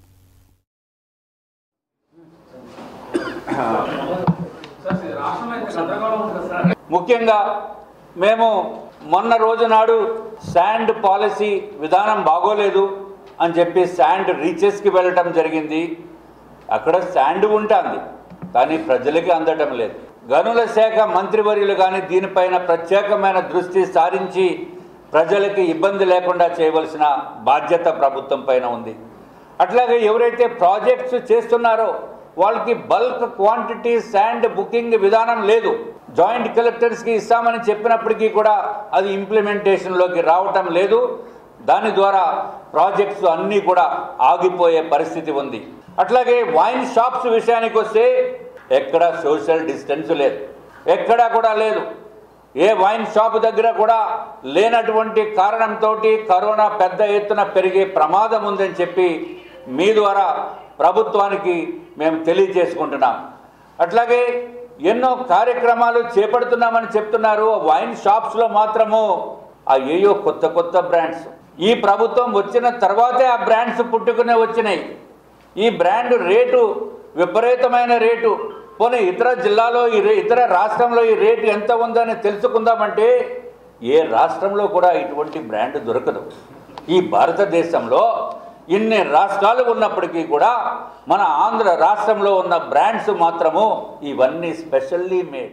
ముఖ్యంగా మేము మొన్న రోజు నాడు శాండ్ పాలసీ విధానం బాగోలేదు అని చెప్పి శాండ్ రీచెస్కి వెళ్ళటం జరిగింది అక్కడ శాండ్ ఉంటుంది కానీ ప్రజలకి అందటం లేదు గనుల శాఖ మంత్రివర్యులు కానీ దీనిపైన ప్రత్యేకమైన దృష్టి సారించి ప్రజలకి ఇబ్బంది లేకుండా చేయవలసిన బాధ్యత ప్రభుత్వం పైన ఉంది అట్లాగే ఎవరైతే ప్రాజెక్ట్స్ చేస్తున్నారో వాళ్ళకి బల్క్ క్వాంటిటీ శాండ్ బుకింగ్ విధానం లేదు జాయింట్ కలెక్టర్స్కి ఇస్తామని చెప్పినప్పటికీ కూడా అది ఇంప్లిమెంటేషన్లోకి రావటం లేదు దాని ద్వారా ప్రాజెక్ట్స్ అన్నీ కూడా ఆగిపోయే పరిస్థితి ఉంది అట్లాగే వైన్ షాప్స్ విషయానికి వస్తే ఎక్కడ సోషల్ డిస్టెన్స్ లేదు ఎక్కడా కూడా లేదు ఏ వైన్ షాప్ దగ్గర కూడా లేనటువంటి కారణంతో కరోనా పెద్ద ఎత్తున పెరిగే ప్రమాదం ఉందని చెప్పి మీ ద్వారా ప్రభుత్వానికి మేము తెలియజేసుకుంటున్నాం అట్లాగే ఎన్నో కార్యక్రమాలు చేపడుతున్నామని చెప్తున్నారు వైన్ షాప్స్లో మాత్రము ఆ ఏయో కొత్త కొత్త బ్రాండ్స్ ఈ ప్రభుత్వం వచ్చిన తర్వాతే ఆ బ్రాండ్స్ పుట్టుకునే వచ్చినాయి ఈ బ్రాండ్ రేటు విపరీతమైన రేటు పోనీ ఇతర జిల్లాలో ఈ రే ఇతర రాష్ట్రంలో ఈ రేటు ఎంత ఉందని తెలుసుకుందామంటే ఏ రాష్ట్రంలో కూడా ఇటువంటి బ్రాండ్ దొరకదు ఈ భారతదేశంలో ఇన్ని రాష్ట్రాలు ఉన్నప్పటికీ కూడా మన ఆంధ్ర రాష్ట్రంలో ఉన్న బ్రాండ్స్ మాత్రము ఇవన్నీ స్పెషల్లీ మేడ్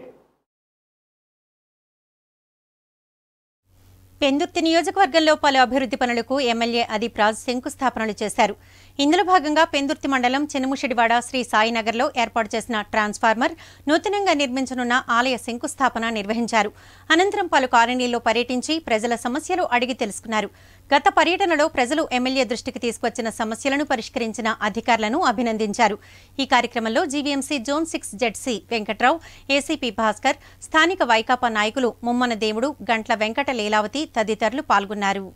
పెందుర్తి నియోజకవర్గంలో పలు అభివృద్ధి పనులకు ఎమ్మెల్యే అదీప్ రాజ్ శంకుస్థాపనలు చేశారు ఇందులో భాగంగా పెందుర్తి మండలం చినముషిడివాడ శ్రీ సాయినగర్లో ఏర్పాటు చేసిన ట్రాన్స్ఫార్మర్ నూతనంగా నిర్మించనున్న ఆలయ శంకుస్థాపన నిర్వహించారు అనంతరం పలు కాలనీల్లో పర్యటించి ప్రజల సమస్యలు అడిగి తెలుసుకున్నారు గత పర్యటనలో ప్రజలు ఎమ్మెల్యే దృష్టికి తీసుకొచ్చిన సమస్యలను పరిష్కరించిన అధికారులను అభినందించారు ఈ కార్యక్రమంలో GVMC zone six ZC Venkatrao ACP Bhaskar స్థానిక వైకాపా నాయకులు ముమ్మన దేవుడు గంట్ల వెంకట లీలావతి తదితరులు పాల్గొన్నారు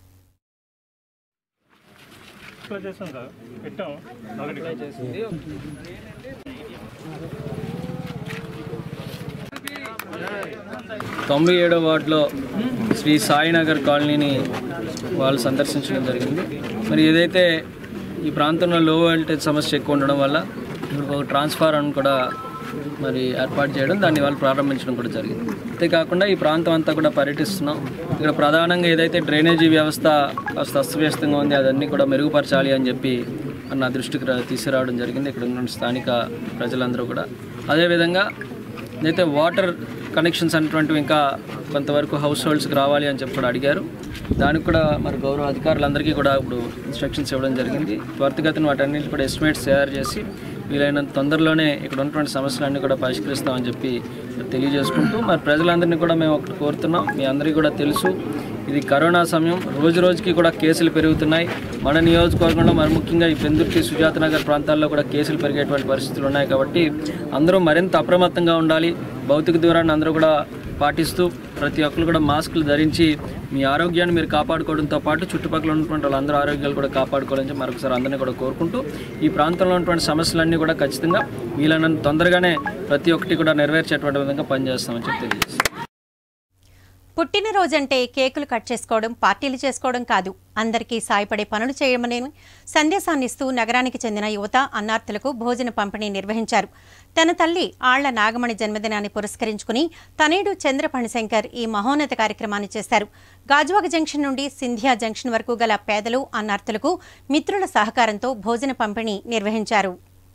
తొంభై ఏడో వార్డులో శ్రీ సాయినగర్ కాలనీని వాళ్ళు సందర్శించడం జరిగింది మరి ఏదైతే ఈ ప్రాంతంలో లో వోల్టేజ్ సమస్య ఎక్కువ ఉండడం వల్ల ఇప్పుడు ఒక ట్రాన్స్ఫార్మర్ కూడా మరి ఏర్పాటు చేయడం దాన్ని వాళ్ళు ప్రారంభించడం కూడా జరిగింది అంతేకాకుండా ఈ ప్రాంతం అంతా కూడా పర్యటిస్తున్నాం ఇక్కడ ప్రధానంగా ఏదైతే డ్రైనేజీ వ్యవస్థ కాస్త అస్తవ్యస్తంగా ఉంది అదన్నీ కూడా మెరుగుపరచాలి అని చెప్పి నా దృష్టికి రా- తీసుకురావడం జరిగింది ఇక్కడ ఉన్న స్థానిక ప్రజలందరూ కూడా అదేవిధంగా అయితే వాటర్ కనెక్షన్స్ అనేటువంటివి ఇంకా కొంతవరకు హౌస్ హోల్డ్స్కి రావాలి అని చెప్పి కూడా అడిగారు దానికి కూడా మరి గౌరవ అధికారులందరికీ కూడా ఇప్పుడు ఇన్స్ట్రక్షన్స్ ఇవ్వడం జరిగింది త్వరితగతిన వాటన్నింటి కూడా ఎస్టిమేట్స్ తయారు చేసి వీలైనంత తొందరలోనే ఇక్కడ ఉన్నటువంటి సమస్యలన్నీ కూడా పరిష్కరిస్తామని చెప్పి తెలియజేసుకుంటూ మరి ప్రజలందరినీ కూడా మేము ఒకటి కోరుతున్నాం మీ అందరికీ కూడా తెలుసు ఇది కరోనా సమయం రోజు రోజుకి కూడా కేసులు పెరుగుతున్నాయి మన నియోజకవర్గంలో మరి ముఖ్యంగా ఈ పెందుర్తి సుజాత నగర్ ప్రాంతాల్లో కూడా కేసులు పెరిగేటువంటి పరిస్థితులు ఉన్నాయి కాబట్టి అందరూ మరింత అప్రమత్తంగా ఉండాలి భౌతిక దూరాన్ని అందరూ కూడా పాటిస్తూ ప్రతి ఒక్కరు కూడా మాస్కులు ధరించి మీ ఆరోగ్యాన్ని మీరు కాపాడుకోవడంతో పాటు చుట్టుపక్కల ఉన్నటువంటి వాళ్ళందరూ ఆరోగ్యాలు కూడా కాపాడుకోవాలని చెప్పి మరొకసారి అందరినీ కూడా కోరుకుంటూ ఈ ప్రాంతంలో ఉన్నటువంటి సమస్యలన్నీ కూడా ఖచ్చితంగా వీలైనంత తొందరగానే ప్రతి ఒక్కటి కూడా నెరవేర్చేటువంటి విధంగా పనిచేస్తామని చెప్పి తెలియజేస్తాం పుట్టినరోజంటే కేకులు కట్ చేసుకోవడం పార్టీలు చేసుకోవడం కాదు అందరికీ సాయపడే పనులు చేయమని సందేశాన్ని ఇస్తూ నగరానికి చెందిన యువత అన్నార్థులకు భోజన పంపిణీ నిర్వహించారు తన తల్లి ఆళ్ల నాగమణి జన్మదినాన్ని పురస్కరించుకుని తనేడు చంద్రపణి శంకర్ ఈ మహోన్నత కార్యక్రమాన్ని చేశారు గాజువాక జంక్షన్ నుండి సింధియా జంక్షన్ వరకు గల పేదలు అన్నార్థులకు మిత్రుల సహకారంతో భోజన పంపిణీ నిర్వహించారు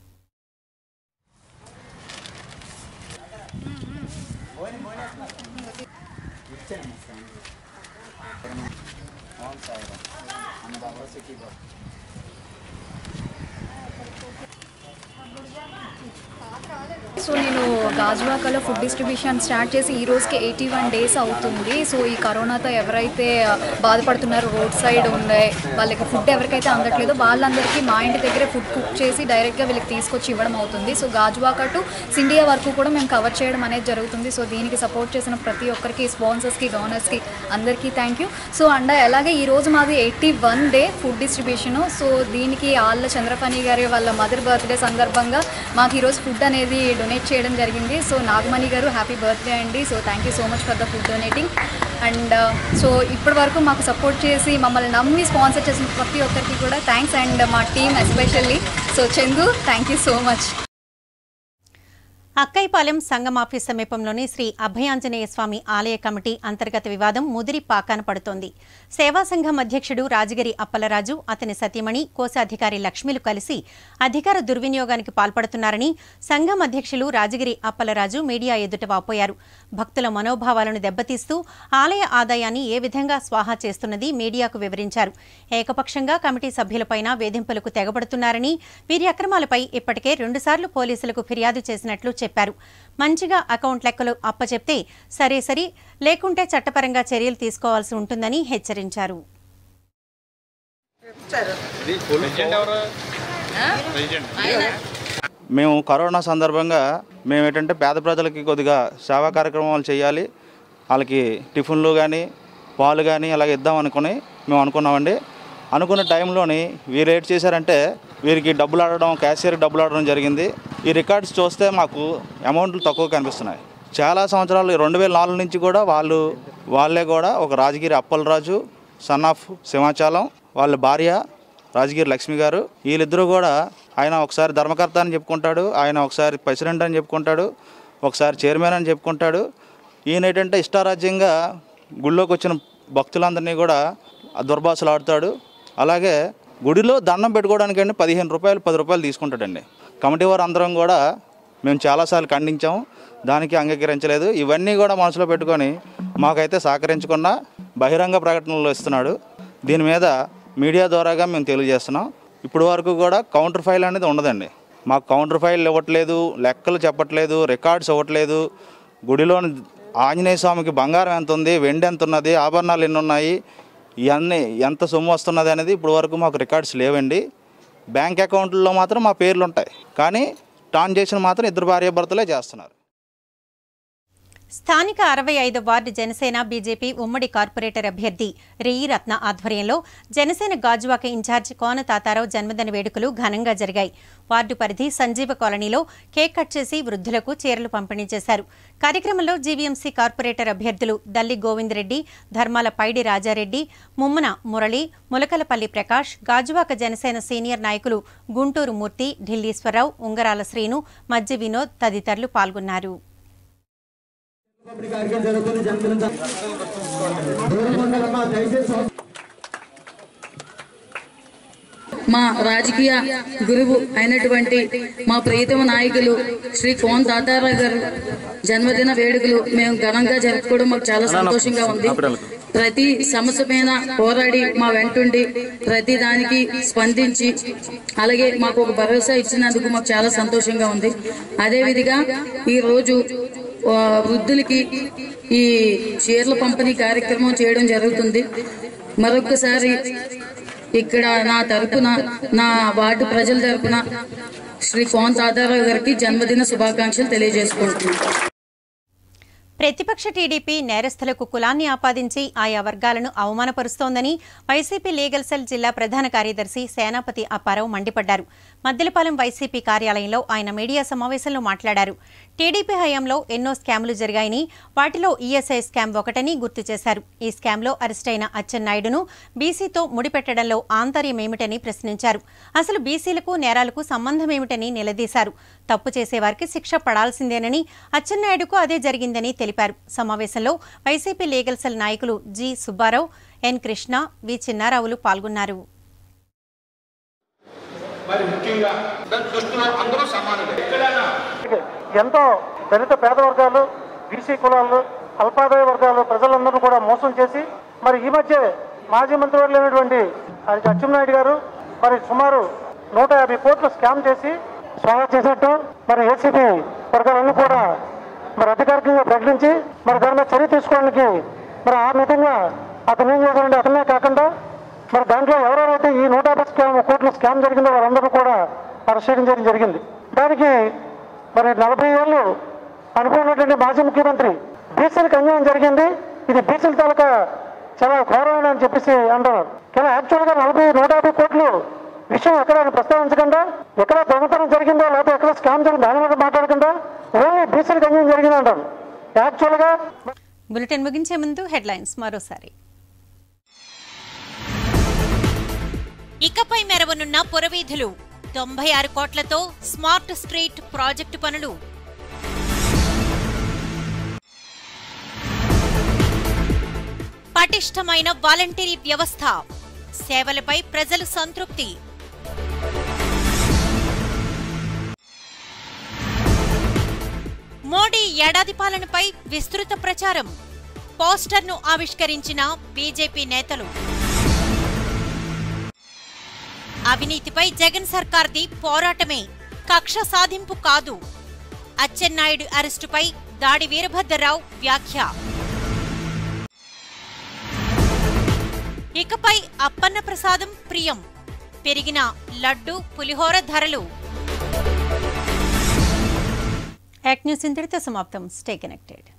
సో నేను గాజువాకలో ఫుడ్ డిస్ట్రిబ్యూషన్ స్టార్ట్ చేసి ఈ రోజుకి ఎయిటీ వన్ డేస్ అవుతుంది సో ఈ కరోనాతో ఎవరైతే బాధపడుతున్నారో రోడ్ సైడ్ ఉండే వాళ్ళకి ఫుడ్ ఎవరికైతే అందట్లేదో వాళ్ళందరికీ మా ఇంటి దగ్గరే ఫుడ్ కుక్ చేసి డైరెక్ట్గా వీళ్ళకి తీసుకొచ్చి ఇవ్వడం అవుతుంది సో గాజువాక టు సిండియా వరకు కూడా మేము కవర్ చేయడం అనేది జరుగుతుంది సో దీనికి సపోర్ట్ చేసిన ప్రతి ఒక్కరికి స్పాన్సర్స్కి డోనర్స్కి అందరికీ థ్యాంక్ యూ సో అండ్ అలాగే ఈ రోజు మాది eighty one day food distribution so దీనికి ఆళ్ళ చంద్రపని గారి వాళ్ళ మదర్ బర్త్డే సందర్భంగా మాకు ఈరోజు ఫుడ్ అనేది డొనేట్ చేయడం జరిగింది సో నాగమణి గారు హ్యాపీ బర్త్డే అండి so thank you so much for the food donating and so ఇప్పటి వరకు మాకు సపోర్ట్ చేసి మమ్మల్ని నమ్మి స్పాన్సర్ చేసిన ప్రతి ఒక్కరికి కూడా థ్యాంక్స్ అండ్ మా team especially so Chandu thank you so much Akkayyapalem Sangam office సమీపంలోని శ్రీ అభయాంజనేయ స్వామి ఆలయ కమిటీ అంతర్గత వివాదం ముదిరి పాకాన పడుతోంది సేవా సంఘం అధ్యక్షుడు రాజగిరి అప్పలరాజు అతని సతీమణి కోశాధికారి లక్ష్మిలు కలిసి అధికార దుర్వినియోగానికి పాల్పడుతున్నారని సంఘం అధ్యక్షులు రాజగిరి అప్పలరాజు మీడియా ఎదుట వాపోయారు భక్తుల మనోభావాలను దెబ్బతీస్తూ ఆలయ ఆదాయాన్ని ఏ విధంగా స్వాహా చేస్తున్నది మీడియాకు వివరించారు ఏకపక్షంగా కమిటీ సభ్యులపైన వేధింపులకు తెగబడుతున్నారని వీరి అక్రమాలపై ఇప్పటికే రెండుసార్లు పోలీసులకు ఫిర్యాదు చేసినట్లు చెప్పారు మంచిగా అకౌంట్ లెక్కలు అప్పచెప్తే సరే సరి లేకుంటే చట్టపరంగా చర్యలు తీసుకోవాల్సి ఉంటుందని హెచ్చరించారు మేము కరోనా సందర్భంగా మేము ఏంటంటే పేద ప్రజలకి కొద్దిగా సేవా కార్యక్రమాలు చేయాలి వాళ్ళకి టిఫిన్లు కానీ పాలు కానీ అలాగే ఇద్దాం అనుకుని మేము అనుకున్నామండి అనుకున్న టైంలోని వీరు ఏం చేశారంటే వీరికి డబ్బులు ఆడడం క్యాషియర్కి డబ్బులు ఆడడం జరిగింది ఈ రికార్డ్స్ చూస్తే మాకు అమౌంట్లు తక్కువ కనిపిస్తున్నాయి చాలా సంవత్సరాలు రెండు వేల నాలుగు నుంచి కూడా వాళ్ళు వాళ్ళే కూడా ఒక రాజగిరి అప్పలరాజు సన్ ఆఫ్ సింహాచలం వాళ్ళ భార్య రాజగిరి లక్ష్మి గారు వీళ్ళిద్దరూ కూడా ఆయన ఒకసారి ధర్మకర్త అని చెప్పుకుంటాడు ఆయన ఒకసారి ప్రెసిడెంట్ అని చెప్పుకుంటాడు ఒకసారి చైర్మన్ అని చెప్పుకుంటాడు ఈయన ఏంటంటే ఇష్టారాజ్యంగా గుళ్ళోకి వచ్చిన భక్తులందరినీ కూడా దుర్భాషలు ఆడుతాడు అలాగే గుడిలో దండం పెట్టుకోవడానికి అండి పదిహేను రూపాయలు పది రూపాయలు తీసుకుంటాడండి కమిటీ వారు అందరం కూడా మేము చాలాసార్లు ఖండించాము దానికి అంగీకరించలేదు ఇవన్నీ కూడా మనసులో పెట్టుకొని మాకైతే సహకరించకుండా బహిరంగ ప్రకటనలు ఇస్తున్నాడు దీని మీద మీడియా ద్వారాగా మేము తెలియజేస్తున్నాం ఇప్పుడు వరకు కూడా కౌంటర్ ఫైల్ అనేది ఉండదండి మాకు కౌంటర్ ఫైల్ ఇవ్వట్లేదు లెక్కలు చెప్పట్లేదు రికార్డ్స్ ఇవ్వట్లేదు గుడిలోని ఆంజనేయ స్వామికి బంగారం ఎంత ఉంది వెండి ఎంత ఉన్నది ఆభరణాలు ఎన్ని ఉన్నాయి ఇవన్నీ ఎంత సొమ్ము వస్తున్నది అనేది ఇప్పుడు వరకు మాకు రికార్డ్స్ లేవండి బ్యాంక్ అకౌంట్లో మాత్రం మా పేర్లు ఉంటాయి కానీ ట్రాన్సాక్షన్ మాత్రం ఇద్దరు భార్యాభర్తలే చేస్తున్నారు స్థానిక అరవై ఐదు వార్డు జనసేన బీజేపీ ఉమ్మడి కార్పొరేటర్ అభ్యర్థి రెయ్యి రత్న ఆధ్వర్యంలో జనసేన గాజువాక ఇన్ఛార్జ్ కోన తాతారావు జన్మదిన వేడుకలు ఘనంగా జరిగాయి వార్డు పరిధి సంజీవ కాలనీలో కేక్ కట్ చేసి వృద్ధులకు చీరలు పంపిణీ చేశారు కార్యక్రమంలో జీవీఎంసీ కార్పొరేటర్ అభ్యర్థులు దల్లి గోవిందరెడ్డి ధర్మాల పైడి రాజారెడ్డి ముమ్మన మురళి ములకలపల్లి ప్రకాష్ గాజువాక జనసేన సీనియర్ నాయకులు గుంటూరు మూర్తి ఢిల్లీశ్వరరావు ఉంగరాల శ్రీను మజ్జి వినోద్ తదితరులు పాల్గొన్నారు మా రాజకీయ గురువు అయినటువంటి మా ప్రియతమ నాయకులు శ్రీ కోన్ తాతారావు గారు జన్మదిన వేడుకలు మేము ఘనంగా జరుపుకోవడం మాకు చాలా సంతోషంగా ఉంది ప్రతి సమస్య పైన పోరాడి మా వెంటుండి ప్రతి దానికి స్పందించి అలాగే మాకు ఒక భరోసా ఇచ్చినందుకు మాకు చాలా సంతోషంగా ఉంది అదే విధిగా ఈ రోజు ఆ, వృద్ధులకి ఈ చీరల పంపిణీ కార్యక్రమం చేయడం జరుగుతుంది మరొకసారి ఇక్కడ నా తరపున నా వార్డు ప్రజల తరపున శ్రీ కోన్ తాతారావు గారికి జన్మదిన శుభాకాంక్షలు తెలియజేసుకుంటున్నాను ప్రతిపక్ష టీడీపీ నేరస్తులకు కులాన్ని ఆపాదించి ఆయా వర్గాలను అవమానపరుస్తోందని వైసీపీ లీగల్ సెల్ జిల్లా ప్రధాన కార్యదర్శి సేనాపతి అప్పారావు మండిపడ్డారు మద్దెలపాలెం వైసీపీ కార్యాలయంలో ఆయన మీడియా సమావేశంలో మాట్లాడారు టీడీపీ హయాంలో ఎన్నో స్కాములు జరిగాయని వాటిలో ఈఎస్ఐ స్కామ్ ఒకటని గుర్తు చేశారు ఈ స్కామ్లో అరెస్టైన అచ్చెన్నాయుడును బీసీతో ముడిపెట్టడంలో ఆంతర్యమేమిటని ప్రశ్నించారు అసలు బీసీలకు నేరాలకు సంబంధమేమిటని నిలదీశారు తప్పు చేసేవారికి శిక్ష పడాల్సిందేనని అచ్చెన్నాయుడుకు అదే జరిగిందని తెలిపారు సమావేశంలో వైసీపీ లీగల్ సెల్ నాయకులు G Subbarao N Krishna V చిన్నారావులు పాల్గొన్నారు మరి ముఖ్యంగా దాని దృష్టిలో అందరూ సమానమే ఎక్కడైనా ఎంతో దళిత పేద వర్గాలు బీసీ కులాలు అల్పాదాయ వర్గాలు ప్రజలందరూ కూడా మోసం చేసి మరి ఈ మధ్య మాజీ మంత్రివర్యులైనటువంటి అది అచ్చెన్నాయుడు గారు మరి సుమారు నూట యాభై కోట్లు స్కామ్ చేసి స్వాగతం చేసినట్టు మరి ఏసీబీ వర్గాలన్నీ కూడా మరి అధికారికంగా ప్రకటించి మరి దాని మీద చర్య తీసుకోవడానికి మరి ఆ విధంగా అతను ఏం చేశారంటే అతనే కాకుండా మరి దాంట్లో ఎవరెవరైతే ఈ నూట యాభై స్కామ్ కోట్ల స్కామ్ జరిగిందో వారందరూ కూడా అరెస్ట్ చేయడం జరిగింది దానికి మరి నలభై ఏళ్ళు అనుభవం ఉన్నటువంటి మాజీ ముఖ్యమంత్రి బీసీలకు అన్యాయం జరిగింది ఇది బీసీల తాలూకా చాలా ఘోరమైన అని చెప్పేసి అంటున్నారు కానీ యాక్చువల్గా నలభై నూట యాభై కోట్లు విషయం ఎక్కడ ఆయన ప్రస్తావించకుండా ఎక్కడ దొంగతనం జరిగిందో లేకపోతే ఎక్కడ స్కామ్ జరిగిందో దాని మీద మాట్లాడకుండా ఓన్లీ బీసీలకు అన్యాయం జరిగింది అంటారు యాక్చువల్గా బులెటిన్ ముగించే ముందు హెడ్లైన్స్ మరోసారి ఇకపై మెరవనున్న పురవీధులు తొంభై ఆరు కోట్లతో స్మార్ట్ స్ట్రీట్ ప్రాజెక్టు పనులు పటిష్టమైన వాలంటీరీ వ్యవస్థ సేవలపై ప్రజలు సంతృప్తి మోడీ ఏడాది పాలనపై విస్తృత ప్రచారం పోస్టర్ను ఆవిష్కరించిన బీజేపీ నేతలు అవినీతిపై జగన్ సర్కార్ది పోరాటమే కక్ష సాధింపు కాదు అచ్చెన్నాయుడు అరెస్టుపై దాడి వీరభద్రరావు వ్యాఖ్య ఇకపై అప్పన్న ప్రసాదం ప్రియం పెరిగిన లడ్డు పులిహోర ధరలు యాక్ట్ న్యూస్ ఇంతటితో సమాప్తం స్టే కనెక్టెడ్